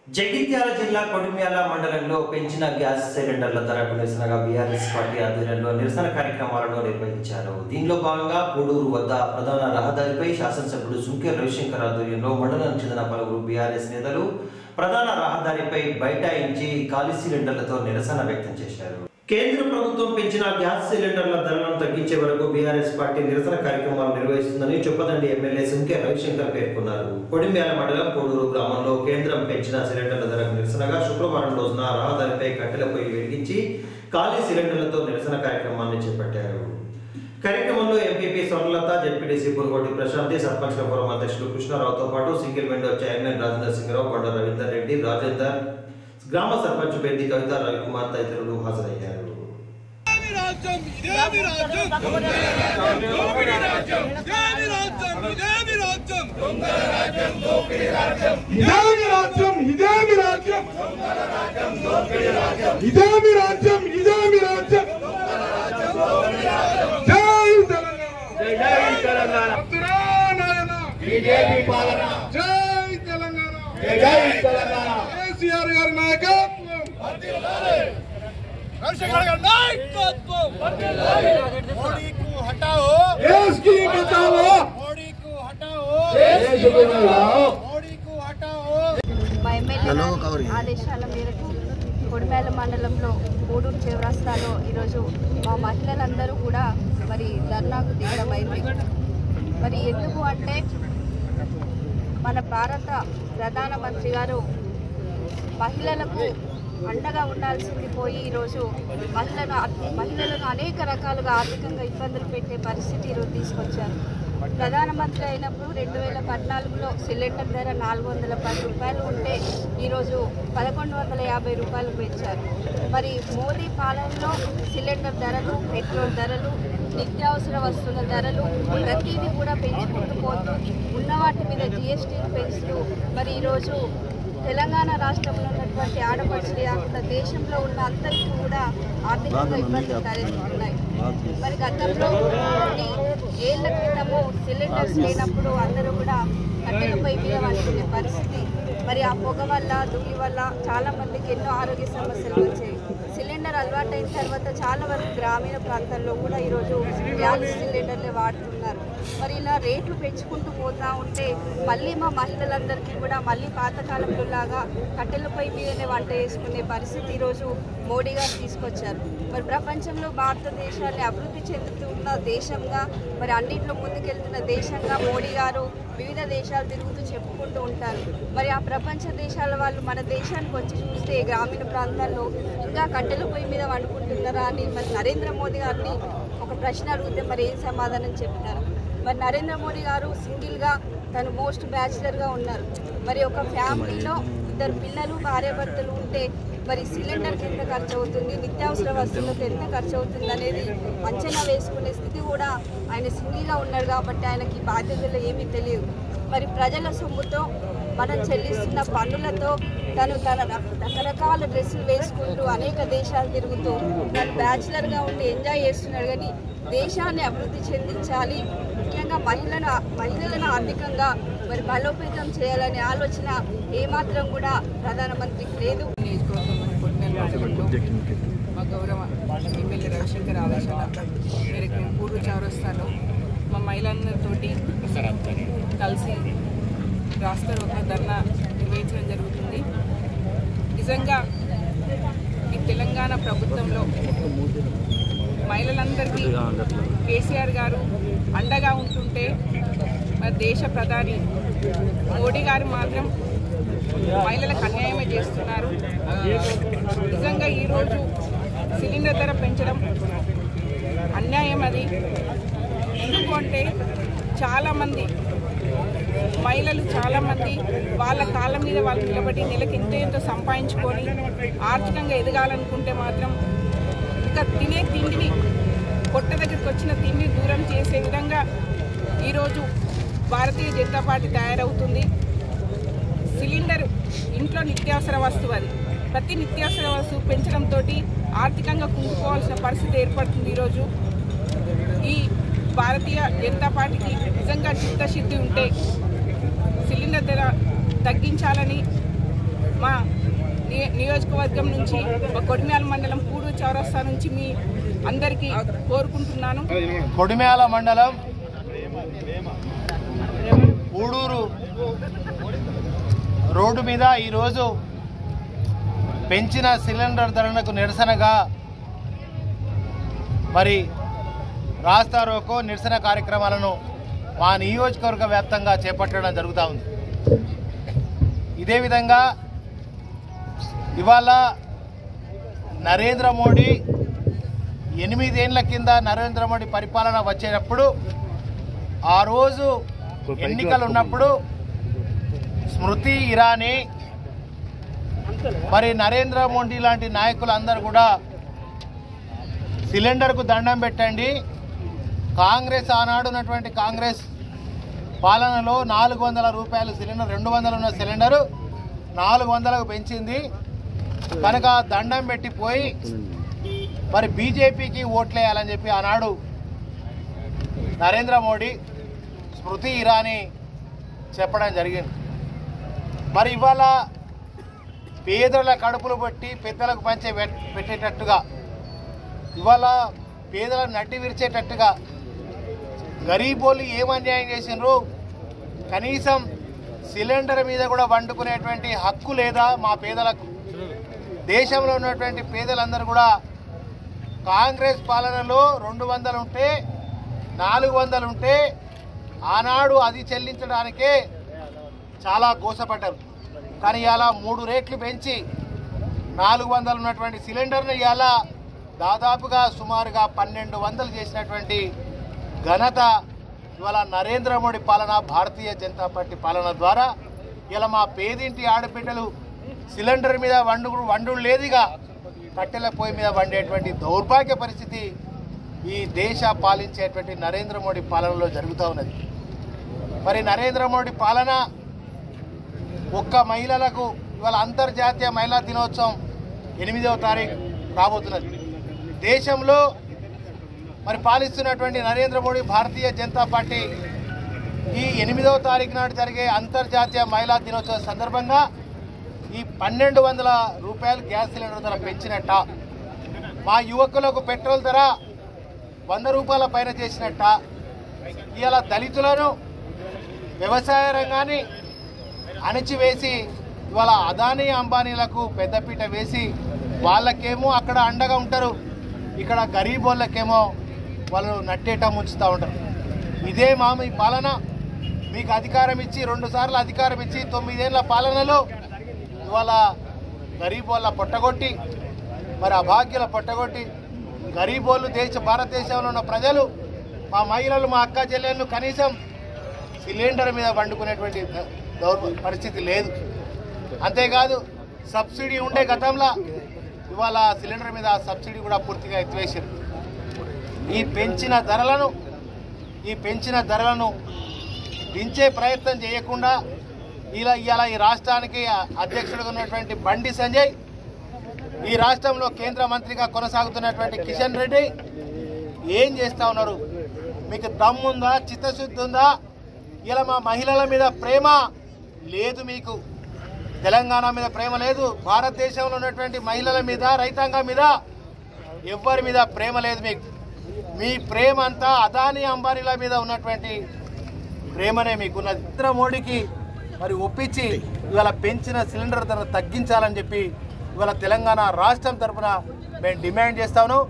జగిత్యాల జిల్లా కొడిమ్యాల మండలంలో పెంచిన గ్యాస్ సిలిండర్ల ధరకు నిరసనగా బీఆర్ఎస్ పార్టీ ఆధ్వర్యంలో నిరసన కార్యక్రమాలను నిర్వహించారు దీనిలో భాగంగా పూడూరు వద్ద ప్రధాన రహదారిపై శాసనసభ్యుడు సుంకే రవిశంకర్ ఆధ్వర్యంలో మండలానికి చెందిన పలువురు బీఆర్ఎస్ నేతలు ప్రధాన రహదారిపై బైఠాయించి ఖాళీ సిలిండర్లతో నిరసన వ్యక్తం చేశారు కేంద్ర ప్రభుత్వం పెంచిన గ్యాస్ సిలిండర్ల ధరలను తగ్గించే వరకు బీఆర్ఎస్ పార్టీ నిరసన కార్యక్రమాలు నిర్వహిస్తుందని చొప్పదండి ఎమ్మెల్యే సుంకే రవిశంకర్ పేర్కొన్నారు కొడిమ్యాల మండలం కోడూరు గ్రామంలో కేంద్రం పెంచిన సిలిండర్ల ధరకు నిరసనగా శుక్రవారం రోజున రహదారిపై కట్టెల పొయ్యి వెలిగించి ఖాళీ సిలిండర్లతో నిరసన కార్యక్రమాన్ని చేపట్టారు కార్యక్రమంలో MPP Swarnalatha ZPTC Purugoti Prashanti sarpanch forum అధ్యక్షులు కృష్ణారావుతో పాటు single window chairman Rajender Singarao Konda Ravinder Reddy Rajender గ్రామ సర్పంచ్ పెద్ది కవిత రవికుమార్ తదితరులు హాజరయ్యారు రాజ్యం ఇదేమి రాజ్యం దోపిడీ రాజ్యం ఇదేమి రాజ్యం ఇదేమి రాజ్యం ఇదేమి రాజ్యం ఇదేమి రాజ్యం ఇదేమి రాజ్యం ఇదేమి రాజ్యం జై తెలంగాణ జై తెలంగాణ వద్దురా నాయన బీజేపీ పాలన జై తెలంగాణ జై తెలంగాణ కేసీఆర్ గారి నాయకత్వం రవిశంకర్ గారి నాయకత్వం మోడీకు హటాओ देश की बचाओ మోడీకు హటాओ దేశ గురువులారా, మోడీకు హటాओ మా ఎమ్మెల్యే ఆదేశాల మేరకు కొడిమేల మండలంలో గూడూరు చౌరస్తాలో ఈరోజు మా మహిళలందరూ కూడా మరి ధర్నాకు దిగడం అయింది మరి ఎందుకు అంటే మన భారత ప్రధానమంత్రి గారు మహిళలకు అండగా ఉండాల్సింది పోయి ఈరోజు మహిళను మహిళలను అనేక రకాలుగా ఆర్థికంగా ఇబ్బందులు పెట్టే పరిస్థితి ఈరోజు తీసుకొచ్చారు ప్రధానమంత్రి అయినప్పుడు రెండు వేల పద్నాలుగులో సిలిండర్ ధర నాలుగు వందల పది రూపాయలు ఉంటే ఈరోజు పదకొండు వందల యాభై రూపాయలు పెంచారు మరి మోదీ పాలనలో సిలిండర్ ధరలు పెట్రోల్ ధరలు నిత్యావసర వస్తువుల ధరలు ప్రతిదీ కూడా పెంచుకుంటూ పోతూ ఉన్న వాటి మీద జిఎస్టీని పెంచుతూ మరి ఈరోజు తెలంగాణ రాష్ట్రంలో ఉన్నటువంటి ఆడపడుచులు కాకుండా దేశంలో ఉన్న అందరికీ కూడా ఆర్థికంగా ఇబ్బందులు తలెత్తుతున్నాయి మరి గతంలో కొన్ని ఏళ్ల క్రితము సిలిండర్స్ లేనప్పుడు అందరూ కూడా కట్టెల పొయ్యి మీద వండుకునే పరిస్థితి మరి ఆ పొగ వల్ల ధూళి వల్ల చాలా మందికి ఎన్నో ఆరోగ్య సమస్యలు వచ్చాయి సిలిండర్ అలవాటైన తర్వాత చాలా వరకు గ్రామీణ ప్రాంతాల్లో కూడా ఈరోజు గ్యాస్ సిలిండర్లే వాడుతున్నారు మరి ఇలా రేట్లు పెంచుకుంటూ పోతా ఉంటే మళ్ళీ మా మహిళలందరికీ కూడా మళ్ళీ పాతకాలంలో లాగా కట్టెల పొయ్యి మీదనే వంట చేసుకునే పరిస్థితి ఈరోజు మోడీ గారు తీసుకొచ్చారు మరి ప్రపంచంలో భారతదేశాన్ని అభివృద్ధి చెందుతున్న దేశంగా మరి అన్నింటిలో ముందుకెళ్తున్న దేశంగా మోడీ గారు వివిధ దేశాలు తిరుగుతూ చెప్పుకుంటూ ఉంటారు మరి ఆ ప్రపంచ దేశాల వాళ్ళు మన దేశానికి వచ్చి చూస్తే గ్రామీణ ప్రాంతాల్లో ఇంకా కట్టెల పొయ్యి మీద వండుకుంటున్నారా అని మరి నరేంద్ర మోదీ గారిని ఒక ప్రశ్న అడిగితే మరి ఏం సమాధానం చెప్తారు మరి నరేంద్ర మోడీ గారు సింగిల్గా తను మోస్ట్ బ్యాచిలర్గా ఉన్నారు మరి ఒక ఫ్యామిలీలో ఇద్దరు పిల్లలు భార్యాభర్తలు ఉంటే మరి సిలిండర్కి ఎంత ఖర్చు అవుతుంది నిత్యావసర వస్తువులకు ఎంత ఖర్చు అవుతుంది అనేది అంచనా వేసుకునే స్థితి కూడా ఆయన సింగిల్గా ఉన్నాడు కాబట్టి ఆయనకి బాధ్యతలు ఏమీ తెలియదు మరి ప్రజల సొమ్ముతో మనం చెల్లిస్తున్న పన్నులతో తను తన రక- రకరకాల డ్రెస్సులు వేసుకుంటూ అనేక దేశాలు తిరుగుతూ తను బ్యాచిలర్గా ఉండి ఎంజాయ్ చేస్తున్నాడు కానీ దేశాన్ని అభివృద్ధి చెందించాలి ముఖ్యంగా మహిళను మహిళలను ఆర్థికంగా మరి బలోపేతం చేయాలనే ఆలోచన ఏమాత్రం కూడా ప్రధానమంత్రికి లేదు నియోజకవర్గం మన కొట్టిన మండలంలో మా గౌరవ ఎమ్మెల్యే రవిశంకర్ ఆదేశాల మేరకు మేము పూర్వ చౌరస్తాలో మా మహిళలందరితోటి కలిసి రాస్తారు ఒక ధర్నా నిర్వహించడం జరుగుతుంది నిజంగా ఈ తెలంగాణ ప్రభుత్వంలో మహిళలందరికీ కేసీఆర్ గారు అండగా ఉంటుంటే మన దేశ ప్రధాని మోడీ గారు మాత్రం మహిళలకు అన్యాయమే చేస్తున్నారు నిజంగా ఈరోజు సిలిండర్ ధర పెంచడం అన్యాయం అది ఎందుకు అంటే చాలామంది మహిళలు చాలామంది వాళ్ళ కాళ్ళ మీద వాళ్ళు నిలబడి నెలకి ఎంతో ఎంతో సంపాదించుకొని ఆర్థికంగా ఎదగాలనుకుంటే మాత్రం ఇంకా తినే తిండిని పొట్ట దగ్గరికి వచ్చిన తిండి దూరం చేసే విధంగా ఈరోజు భారతీయ జనతా పార్టీ తయారవుతుంది సిలిండర్ ఇంట్లో నిత్యావసర వస్తువు అది ప్రతి నిత్యావసర వస్తువు పెంచడంతో ఆర్థికంగా కుంగిపోవాల్సిన పరిస్థితి ఏర్పడుతుంది ఈరోజు ఈ భారతీయ జనతా పార్టీకి నిజంగా చిత్తశుద్ధి ఉంటే సిలిండర్ ధర తగ్గించాలని మా ని- నియోజకవర్గం నుంచి మా కొడిమ్యాల మండలం పూడు చౌరస్తా నుంచి మీ అందరికీ కోరుకుంటున్నాను కొడిమేల మండలం ఊడూరు రోడ్డు మీద ఈరోజు పెంచిన సిలిండర్ ధరలకు నిరసనగా మరి రాస్తా రోకో నిరసన కార్యక్రమాలను మా నియోజకవర్గ వ్యాప్తంగా చేపట్టడం జరుగుతూ ఉంది ఇదే విధంగా ఇవాళ నరేంద్ర మోడీ ఎనిమిదేళ్ల కింద నరేంద్ర మోడీ పరిపాలన వచ్చేటప్పుడు ఆ రోజు ఎన్నికలు ఉన్నప్పుడు స్మృతి ఇరానీ మరి నరేంద్ర మోడీ లాంటి నాయకులందరూ కూడా సిలిండర్కు దండం పెట్టండి కాంగ్రెస్ ఆనాడు ఉన్నటువంటి కాంగ్రెస్ పాలనలో నాలుగు వందల రూపాయలు సిలిండర్ రెండు వందలు ఉన్న సిలిండరు నాలుగు వందలకు పెంచింది కనుక దండం పెట్టిపోయి మరి బీజేపీకి ఓట్లేయాలని చెప్పి ఆనాడు నరేంద్ర మోడీ స్మృతి ఇరానీ చెప్పడం జరిగింది మరి ఇవాళ పేదల కడుపులు బట్టి పెద్దలకు పంచే పెట్- పెట్టేటట్టుగా ఇవాళ పేదల నడ్డి విరిచేటట్టుగా గరీబోళ్ళు ఏం అన్యాయం చేసిండ్రు కనీసం సిలిండర్ మీద కూడా వండుకునేటువంటి హక్కు లేదా మా పేదలకు దేశంలో ఉన్నటువంటి పేదలందరూ కూడా కాంగ్రెస్ పాలనలో రెండు వందలు ఉంటే నాలుగు వందలు ఉంటే ఆనాడు అది చెల్లించడానికే చాలా గోసపడ్డారు కానీ ఇవాళ మూడు రేట్లు పెంచి నాలుగు వందలు ఉన్నటువంటి సిలిండర్ను ఇవాళ దాదాపుగా సుమారుగా పన్నెండు వందలు చేసినటువంటి ఘనత ఇవాళ నరేంద్ర మోడీ పాలన భారతీయ జనతా పార్టీ పాలన ద్వారా ఇలా మా పేదింటి ఆడబిడ్డలు సిలిండర్ మీద వండు వండు లేదుగా కట్టెల పొయ్యి మీద వండేటువంటి దౌర్భాగ్య పరిస్థితి ఈ దేశ పాలించేటువంటి నరేంద్ర మోడీ పాలనలో జరుగుతూ ఉన్నది మరి నరేంద్ర మోడీ పాలన ఒక్క మహిళలకు ఇవాళ అంతర్జాతీయ మహిళా దినోత్సవం ఎనిమిదవ తారీఖు రాబోతున్నది దేశంలో మరి పాలిస్తున్నటువంటి నరేంద్ర మోడీ భారతీయ జనతా పార్టీ ఈ ఎనిమిదవ తారీఖు నాడు జరిగే అంతర్జాతీయ మహిళా దినోత్సవం సందర్భంగా ఈ పన్నెండు వందల రూపాయలు గ్యాస్ సిలిండర్ ధర పెంచినట్ట మా యువకులకు పెట్రోల్ ధర వంద రూపాయల పైన చేసినట్ట ఇవాళ దళితులను వ్యవసాయ రంగాన్ని అణిచివేసి ఇవాళ అదానీ అంబానీలకు పెద్దపీట వేసి వాళ్ళకేమో అక్కడ అండగా ఉంటారు ఇక్కడ గరీబ్ వాళ్ళకేమో వాళ్ళు నట్టేట ముంచుతూ ఉంటారు ఇదే మా మీ పాలన మీకు అధికారం ఇచ్చి రెండు సార్లు అధికారం ఇచ్చి తొమ్మిదేళ్ల పాలనలో ఇవాళ గరీబ్ వాళ్ళ పొట్టగొట్టి మరి అభాగ్యుల పొట్టగొట్టి గరీబ్ వాళ్ళు దేశ భారతదేశంలో ఉన్న ప్రజలు మా మహిళలు మా అక్క చెల్లెళ్ళు కనీసం సిలిండర్ మీద వండుకునేటువంటి దౌర్ పరిస్థితి లేదు అంతేకాదు సబ్సిడీ ఉండే గతంలో ఇవాళ సిలిండర్ మీద సబ్సిడీ కూడా పూర్తిగా ఎత్తివేశారు ఈ పెంచిన ధరలను ఈ పెంచిన ధరలను దించే ప్రయత్నం చేయకుండా ఇలా ఇవాళ ఈ రాష్ట్రానికి అధ్యక్షుడిగా ఉన్నటువంటి బండి సంజయ్ ఈ రాష్ట్రంలో కేంద్ర మంత్రిగా కొనసాగుతున్నటువంటి కిషన్ రెడ్డి ఏం చేస్తా ఉన్నారు మీకు దమ్ముందా చిత్తశుద్ధి ఉందా ఇలా మా మహిళల మీద ప్రేమ లేదు మీకు తెలంగాణ మీద ప్రేమ లేదు భారతదేశంలో ఉన్నటువంటి మహిళల మీద రైతాంగం మీద ఎవ్వరి మీద ప్రేమ లేదు మీకు మీ ప్రేమ అంతా అదానీ అంబానీల మీద ఉన్నటువంటి ప్రేమనే మీకున్నది నరేంద్ర మోడీకి మరి ఒప్పించి ఇవాళ పెంచిన సిలిండర్ ధర తగ్గించాలని చెప్పి ఇవాళ తెలంగాణ రాష్ట్రం తరఫున మేము డిమాండ్ చేస్తాను